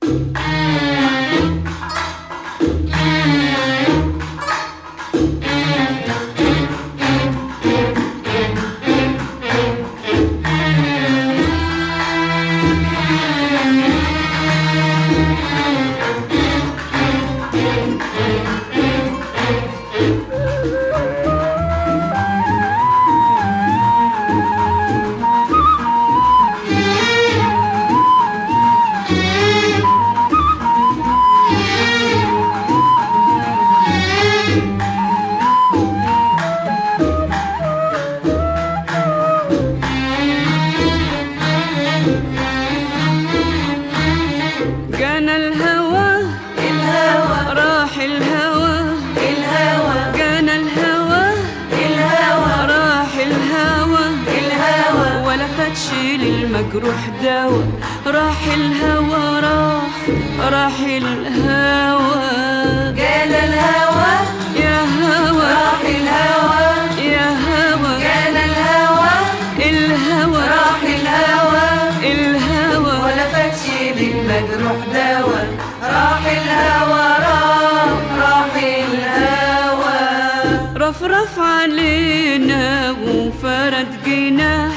جانا الهوى الهوى راح الهوى الهوى جانا الهوى الهوى راح الهوى الهوى ولا فتش للمجروح دوا راح الهوى راح راح الهوى جانا الهوى يا هوى راح الهوى يا هوى جانا الهوى الهوى راح الهوى الهوى ولا فتش للمجروح دوا راح الهوى راح راح الهوى رفرف علينا وفرد جناح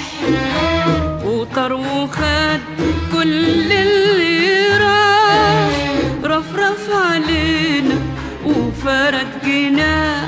وطر وخد كل اللي راح رفرف علينا وفرد جناح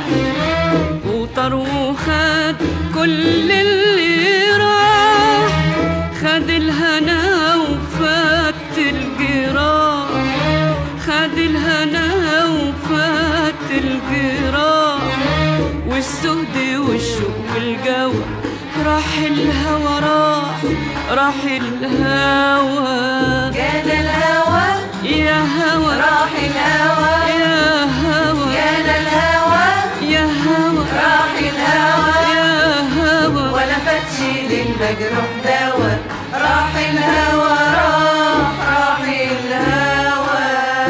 وطر وخد كل اللي راح خد الهنا وفات الجراح خد الهنا وفات الجراح والسهد والشوق والجو راح الهوى راح راح الهوى جانا الهوى يا هوى راح الهوى يا هوى جانا الهوى يا هوى راح الهوى يا هوى ولا فتش للمجروح دوا راح الهوى راح راح الهوى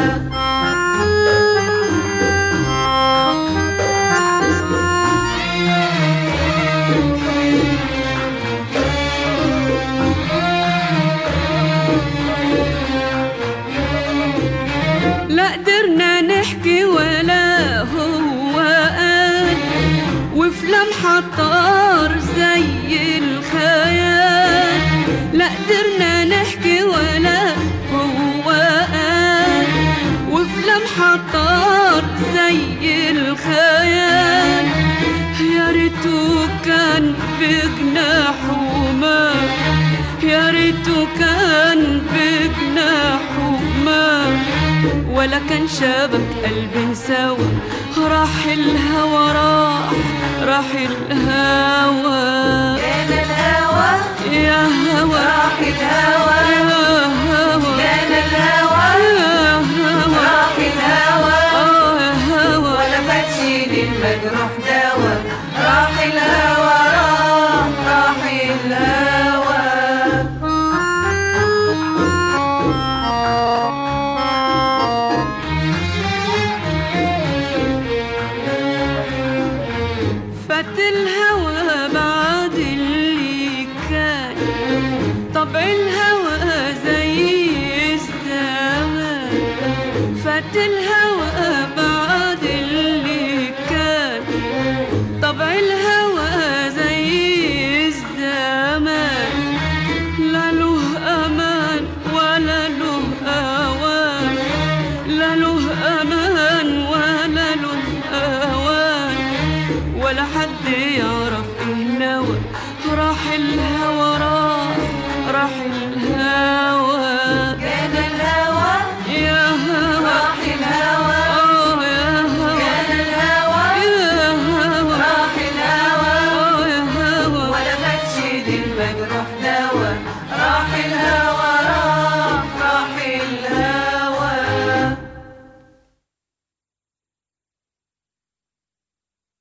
لا قدرنا نحكي ولا هو قال وفي لمحة طار زي الخيال لا قدرنا نحكي ولا هو قال وفي لمحة طار زي الخيال يا ريته كان بجناحه مات يا ريته كان بجناحه مات ولا كان شبك قلب سوا راح الهوى راح راح الهوى جانا الهوى يا هوى راح الهوى يا هوى جانا الهوى يا هوى راح الهوى آه يا هوى ولا فتش للمجروح دوا راح الهوى راح راح الهوى فات الهوى بعد اللي كان طبع الهوى زي الزمان فات الهوى بعد اللي كان طبع الهوى زي الزمان لا له امان ولا له اوان لا له امان ولا له اوان ولا حد يعرف ايه نوى راح الهوى راح راح الهوى جانا الهوى يا هوى راح الهوى اه يا هوى جانا الهوى يا هوى راح الهوى اه يا هوى ولا فتش للمجروح دوا راح الهوى